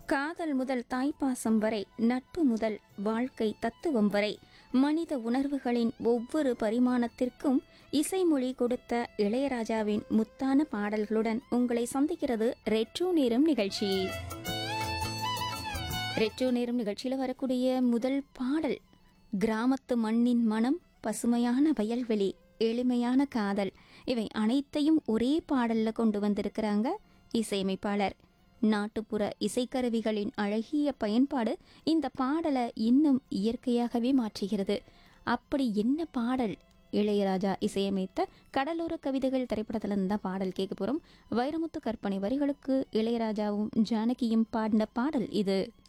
காதல் முதல் தாய்ப்பாசம் வரை நட்பு முதல் வாழ்க்கை தத்துவம் வரை மனித உணர்வுகளின் ஒவ்வொரு பரிமாணத்திற்கும் இசைமொழி கொடுத்த இளையராஜாவின் முத்தான பாடல்களுடன் உங்களை சந்திக்கிறது ரெட்ரோ நேரம் நிகழ்ச்சி ரெட்ரோ நேரம் நிகழ்ச்சியில் வரக்கூடிய முதல் பாடல் கிராமத்து மண்ணின் மனம் பசுமையான வயல்வெளி எளிமையான காதல் இவை அனைத்தையும் ஒரே பாடல்ல கொண்டு வந்திருக்கிறாங்க இசையமைப்பாளர் நாட்டுப்புற இசைக்கருவிகளின் அழகிய பயன்பாடு இந்த பாடலை இன்னும் இயற்கையாகவே மாற்றுகிறது அப்படி என்ன பாடல் இளையராஜா இசையமைத்த கடலோர கவிதைகள் திரைப்படத்துல இருந்து தான் பாடல் கேட்க போறோம் வைரமுத்து கற்பனை வரிகளுக்கு இளையராஜாவும் ஜானகியும் பாடின பாடல் இது